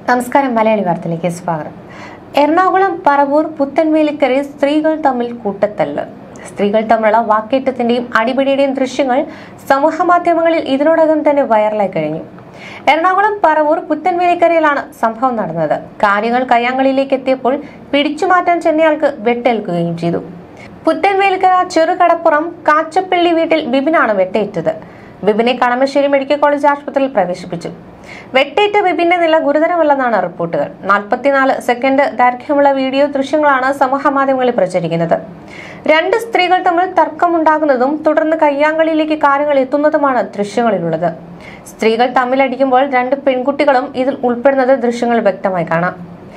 നമസ്കാരം മലയാളി വാർത്തയിലേക്ക് സ്വാഗതം എറണാകുളം പറവൂർ പുത്തൻവേലിക്കരയിൽ സ്ത്രീകൾ തമ്മിൽ കൂട്ടത്തല്ല് സ്ത്രീകൾ തമ്മിലുള്ള വാക്കേറ്റത്തിന്റെയും അടിപിടിയുടെയും ദൃശ്യങ്ങൾ സമൂഹമാധ്യമങ്ങളിൽ ഇതിനോടകം തന്നെ വൈറലായി കഴിഞ്ഞു എറണാകുളം പറവൂർ പുത്തൻവേലിക്കരയിലാണ് സംഭവം നടന്നത് കാര്യങ്ങൾ കയ്യാങ്കളിയിലേക്ക് എത്തിയപ്പോൾ പിടിച്ചുമാറ്റാൻ ചെന്നയാൾക്ക് വെട്ടേൽക്കുകയും ചെയ്തു പുത്തൻവേലിക്കര ചെറുകടപ്പുറം കാച്ചപ്പള്ളി വീട്ടിൽ ബിബിനാണ് വെട്ടേറ്റത് ബിബിനെ കളമശ്ശേരി മെഡിക്കൽ കോളേജ് ആശുപത്രിയിൽ പ്രവേശിപ്പിച്ചു വെട്ടേറ്റ ബിബിന്റെ നില ഗുരുതരമല്ലെന്നാണ് റിപ്പോർട്ടുകൾ നാൽപ്പത്തിനാല് സെക്കൻഡ് ദൈർഘ്യമുള്ള വീഡിയോ ദൃശ്യങ്ങളാണ് സമൂഹമാധ്യമങ്ങളിൽ പ്രചരിക്കുന്നത് രണ്ട് സ്ത്രീകൾ തമ്മിൽ തർക്കമുണ്ടാകുന്നതും തുടർന്ന് കയ്യാങ്കളിയിലേക്ക് കാര്യങ്ങൾ എത്തുന്നതുമാണ് ദൃശ്യങ്ങളിലുള്ളത് സ്ത്രീകൾ തമ്മിലടിക്കുമ്പോൾ രണ്ട് പെൺകുട്ടികളും ഇതിൽ ഉൾപ്പെടുന്നത് ദൃശ്യങ്ങൾ വ്യക്തമായി കാണാം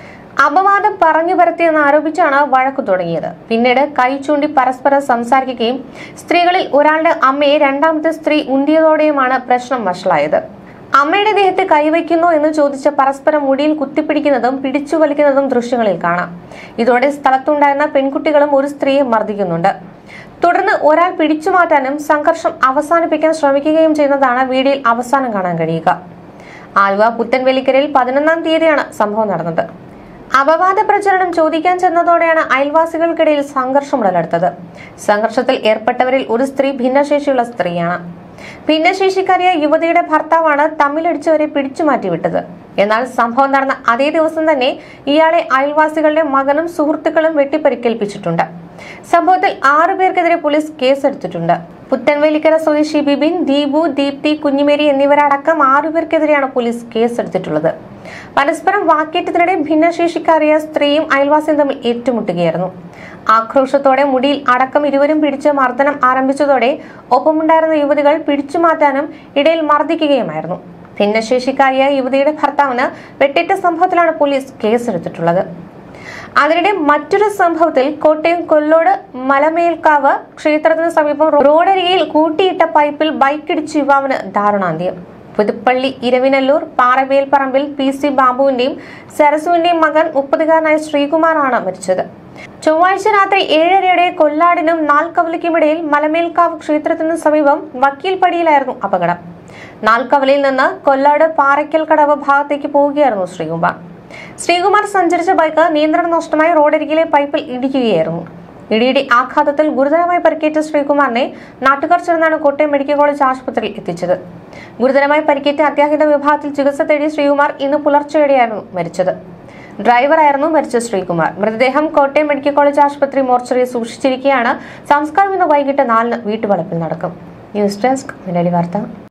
അപവാദം പറഞ്ഞു പരത്തിയെന്ന് ആരോപിച്ചാണ് വഴക്കു തുടങ്ങിയത് പിന്നീട് കൈ ചൂണ്ടി പരസ്പരം സംസാരിക്കുകയും സ്ത്രീകളിൽ ഒരാളുടെ അമ്മയെ രണ്ടാമത്തെ സ്ത്രീ ഉന്തിയതോടെയുമാണ് പ്രശ്നം വഷളായത് അമ്മയുടെ ദേഹത്ത് കൈവയ്ക്കുന്നു എന്ന് ചോദിച്ച പരസ്പരം മുടിയിൽ കുത്തിപ്പിടിക്കുന്നതും പിടിച്ചു വലിക്കുന്നതും ദൃശ്യങ്ങളിൽ കാണാം ഇതോടെ സ്ഥലത്തുണ്ടായിരുന്ന പെൺകുട്ടികളും ഒരു സ്ത്രീയെ മർദ്ദിക്കുന്നുണ്ട് തുടർന്ന് ഒരാൾ പിടിച്ചു മാറ്റാനും സംഘർഷം അവസാനിപ്പിക്കാൻ ശ്രമിക്കുകയും ചെയ്യുന്നതാണ് വീഡിയോയിൽ അവസാനം കാണാൻ കഴിയുക ആലുവ പുത്തൻവേലിക്കരയിൽ പതിനൊന്നാം തീയതിയാണ് സംഭവം നടന്നത് അപവാദ പ്രചരണം ചോദിക്കാൻ ചെന്നതോടെയാണ് അയൽവാസികൾക്കിടയിൽ സംഘർഷം ഉടലെടുത്തത് സംഘർഷത്തിൽ ഏർപ്പെട്ടവരിൽ ഒരു സ്ത്രീ ഭിന്നശേഷിയുള്ള സ്ത്രീയാണ് ഭിന്നശേഷിക്കാരിയായ യുവതിയുടെ ഭർത്താവാണ് തമ്മിലടിച്ചവരെ പിടിച്ചു മാറ്റിവിട്ടത് എന്നാൽ സംഭവം നടന്ന അതേ ദിവസം തന്നെ ഇയാളെ അയൽവാസികളുടെ മകനും സുഹൃത്തുക്കളും വെട്ടിപ്പരിക്കേൽപ്പിച്ചിട്ടുണ്ട് സംഭവത്തിൽ ആറു പേർക്കെതിരെ പോലീസ് കേസെടുത്തിട്ടുണ്ട് പുത്തൻവേലിക്കര സ്വദേശി ബിബിൻ ദീപു ദീപ്തി കുഞ്ഞിമേരി എന്നിവരടക്കം ആറുപേർക്കെതിരെയാണ് പോലീസ് കേസെടുത്തിട്ടുള്ളത് പരസ്പരം വാക്കേറ്റത്തിനിടെ ഭിന്നശേഷിക്കാരിയ സ്ത്രീയും അയൽവാസിയും തമ്മിൽ ഏറ്റുമുട്ടുകയായിരുന്നു ആക്രോശത്തോടെ മുടിയിൽ അടക്കം ഇരുവരും പിടിച്ച് മർദ്ദനം ആരംഭിച്ചതോടെ ഒപ്പമുണ്ടായിരുന്ന യുവതികൾ പിടിച്ചു മാറ്റാനും ഇടയിൽ മർദ്ദിക്കുകയുമായിരുന്നു ഭിന്നശേഷിക്കാരിയായ യുവതിയുടെ ഭർത്താവിന് വെട്ടേറ്റ സംഭവത്തിലാണ് പോലീസ് കേസെടുത്തിട്ടുള്ളത് അതിനിടെ മറ്റൊരു സംഭവത്തിൽ കോട്ടയം കൊല്ലോട് മലമേൽക്കാവ് ക്ഷേത്രത്തിന് സമീപം റോഡരികിൽ കൂട്ടിയിട്ട പൈപ്പിൽ ബൈക്കിടിച്ച് യുവാവിന് ദാരുണാന്ത്യം പുതുപ്പള്ളി ഇരവിനല്ലൂർ പാറവേൽപ്പറമ്പിൽ പി സി ബാബുവിന്റെയും സരസുവിന്റെയും മകൻ മുപ്പതുകാരനായ ശ്രീകുമാറാണ് മരിച്ചത് ചൊവ്വാഴ്ച രാത്രി ഏഴരയുടെ കൊല്ലാടിനും നാൽക്കവലയ്ക്കുമിടയിൽ മലമേൽക്കാവ് ക്ഷേത്രത്തിന് സമീപം വക്കീൽപ്പടിയിലായിരുന്നു അപകടം നാൽക്കവലയിൽ നിന്ന് കൊല്ലാട് പാറയ്ക്കൽ കടവ് ഭാഗത്തേക്ക് പോവുകയായിരുന്നു ശ്രീകുമാർ ശ്രീകുമാർ സഞ്ചരിച്ച ബൈക്ക് നിയന്ത്രണം നഷ്ടമായി റോഡരികിലെ പൈപ്പിൽ ഇടിക്കുകയായിരുന്നു ഇടിയുടെ ആഘാതത്തിൽ ഗുരുതരമായി പരിക്കേറ്റ ശ്രീകുമാറിനെ നാട്ടുകാർ ചേർന്നാണ് കോട്ടയം മെഡിക്കൽ കോളേജ് ആശുപത്രിയിൽ എത്തിച്ചത് ഗുരുതരമായി പരിക്കേറ്റ അത്യാഹിത വിഭാഗത്തിൽ ചികിത്സ തേടിയ ശ്രീകുമാർ ഇന്ന് പുലർച്ചെയോടെയായിരുന്നു മരിച്ചത് ഡ്രൈവറായിരുന്നു മരിച്ച ശ്രീകുമാർ മൃതദേഹം കോട്ടയം മെഡിക്കൽ കോളേജ് ആശുപത്രി മോർച്ചറിയിൽ സൂക്ഷിച്ചിരിക്കുകയാണ് സംസ്കാരം ഇന്ന് വൈകിട്ട് നാലിന് വീട്ടുവളപ്പിൽ നടക്കും ന്യൂസ് ഡെസ്ക് മലയാളി വാർത്ത